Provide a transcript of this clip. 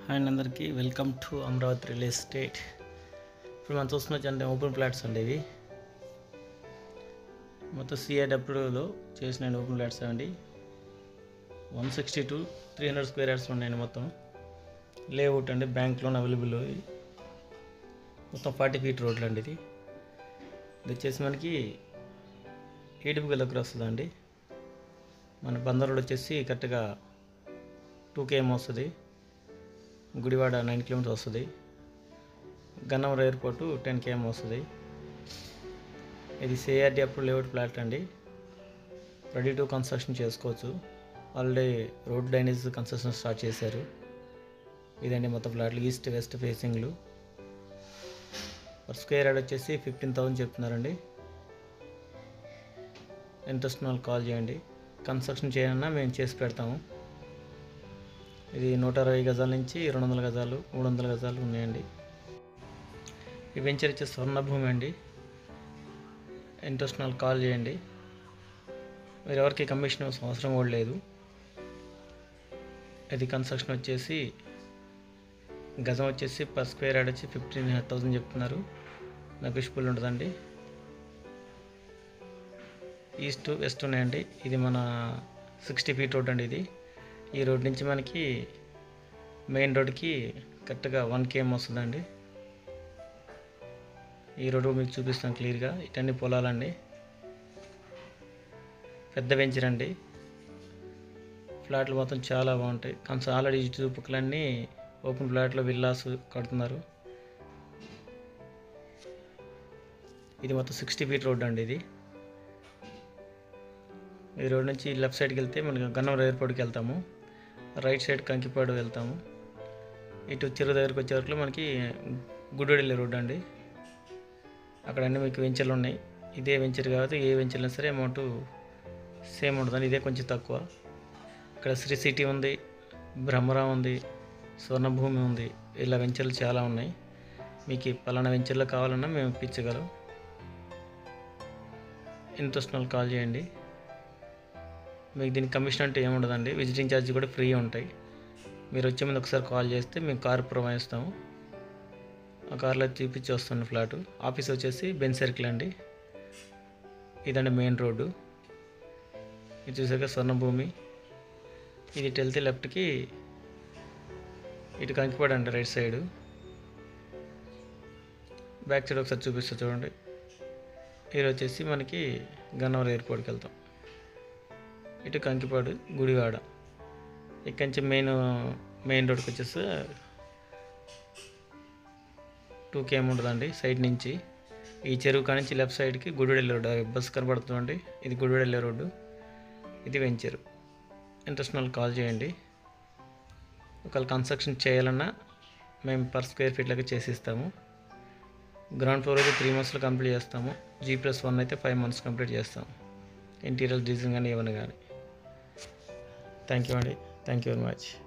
hi అండి అందరికీ welcome to Amaravati real estate ఇప్పుడు మనం చూస్తున్న అంటే ఓపెన్ ప్లాట్స్ అండి ఇవి మొత్తం సిఐడబ్ల్యూలో చేసిన ఓపెన్ ప్లాట్స్ అండి one sixty two three hundred square yards ఉన్నాయండి మొత్తం లేఅవుట్ అండి బ్యాంక్ లోన్ అవైలబుల్ మొత్తం ఫార్టీ ఫీట్ రోడ్లు అండి ఇది ఇది వచ్చేసి మనకి ఏడుపుగల దగ్గర వస్తుందండి మన బందర్ రోడ్ వచ్చేసి కరెక్ట్గా టూ కేఎం వస్తుంది గుడివాడ నైన్ కిలోమీటర్స్ వస్తుంది గన్నవరం ఎయిర్పోర్ట్ టెన్ కేఎం వస్తుంది ఇది సిఆర్డి అప్రూవ్ లేఅవుట్ ప్లాట్ అండి రెడీ టు కన్స్ట్రక్షన్ చేసుకోవచ్చు already road drainage construction start చేశారు ఇదండి మొత్తం ప్లాట్లు ఈస్ట్ వెస్ట్ ఫేసింగ్లు పర్ స్క్వేర్ యార్డ్ వచ్చేసి ఫిఫ్టీన్ థౌసండ్ చెప్తున్నారండి ఇంట్రెస్ట్ ఉన్న వాళ్ళు కాల్ చేయండి కన్స్ట్రక్షన్ చేయాలన్నా మేము చేసి పెడతాము ఇది నూట అరవై గజాల నుంచి రెండు వందల గజాలు మూడు వందల గజాలు ఉన్నాయండి ఈ వెంచర్ వచ్చే స్వర్ణభూమి అండి ఇంట్రెస్ట్ వాళ్ళు కాల్ చేయండి మీరు ఎవరికి కమిషన్ అవసరం కూడా లేదు ఇది కన్స్ట్రక్షన్ వచ్చేసి గజం వచ్చేసి పర్ స్క్వేర్ యార్డ్ వచ్చి ఫిఫ్టీన్ థౌసండ్ చెప్తున్నారు నెగోషియబుల్ ఉంటుందండి ఈస్ట్ వెస్ట్ ఉన్నాయండి ఇది మన సిక్స్టీ ఫీట్ రోడ్ అండి ఇది ఈ రోడ్ నుంచి మనకి మెయిన్ రోడ్కి కరెక్ట్గా వన్ కేఎం వస్తుందండి ఈ రోడ్డు మీకు చూపిస్తాను క్లియర్గా ఇటన్ని పొలాలండి పెద్ద వెంచర్ అండి ఫ్లాట్లు మొత్తం చాలా బాగుంటాయి కన్స్ ఆల్రెడీ ఇటు పక్కలన్నీ ఓపెన్ ఫ్లాట్లో విల్లాస్ కడుతున్నారు ఇది మొత్తం సిక్స్టీ ఫీట్ రోడ్ అండి ఇది ఈ రోడ్ నుంచి లెఫ్ట్ సైడ్కి వెళ్తే మనకి గన్నవరం ఎయిర్పోర్ట్కి వెళ్తాము రైట్ సైడ్ కంకిపాడు వెళ్తాము ఇటు చెరువు దగ్గరికి వచ్చే వరకు మనకి గుడ్డెళ్ళే రోడ్ అండి అక్కడ అన్ని మీకు వెంచర్లు ఉన్నాయి ఇదే వెంచర్ కాబట్టి ఏ వెంచర్ అయినా సరే అమౌంట్ సేమ్ ఉంటుందండి ఇదే కొంచెం తక్కువ ఇక్కడ శ్రీ సిటీ ఉంది బ్రహ్మరా ఉంది స్వర్ణభూమి ఉంది ఇలా వెంచర్లు చాలా ఉన్నాయి మీకు ఈ పలానా వెంచర్లో కావాలన్నా మేము ఇప్పించగలం ఇంట్రెస్ట్ వాళ్ళు కాల్ చేయండి మీకు దీనికి కమిషన్ అంటే ఏముండదండి విజిటింగ్ ఛార్జ్ కూడా ఫ్రీ ఉంటాయి మీరు వచ్చే ముందు ఒకసారి కాల్ చేస్తే మేము కార్ ప్రొవైడ్ ఇస్తాము ఆ కార్లో చూపించి వస్తుంది ఫ్లాట్ ఆఫీస్ వచ్చేసి బెన్ సర్కిల్ అండి ఇదండి మెయిన్ రోడ్డు ఇది చూసాక స్వర్ణభూమి ఇది ఇటు వెళ్తే లెఫ్ట్కి ఇటు Kankipadu right side back side ఒకసారి చూపిస్తా చూడండి ఇది వచ్చేసి మనకి గన్నవరం ఎయిర్పోర్ట్కి వెళ్తాం ఇటు కంకిపాడు గుడివాడ ఇక్కడి నుంచి మెయిన్ మెయిన్ రోడ్కి వచ్చేసి టూ కేఎం ఉంటుందండి సైడ్ నుంచి ఈ చెరువు కాడ నుంచి లెఫ్ట్ సైడ్కి గుడివెళ్ళే రోడ్డు బస్సు కనబడుతుందండి ఇది గుడివెళ్ళే రోడ్డు ఇది వెంచరు ఇంట్రెస్ట్ వాళ్ళు కాల్ చేయండి ఒకవేళ కన్స్ట్రక్షన్ చేయాలన్నా మేము పర్ స్క్వేర్ ఫీట్ లాగా చేసిస్తాము గ్రౌండ్ ఫ్లోర్ అయితే త్రీ మంత్స్లో కంప్లీట్ చేస్తాము జీ ప్లస్ వన్ అయితే ఫైవ్ మంత్స్ కంప్లీట్ చేస్తాము ఇంటీరియర్ డిజైన్ కానీ ఏమైనా కానీ థ్యాంక్ యూ అండి థ్యాంక్ యూ వెరీ మచ్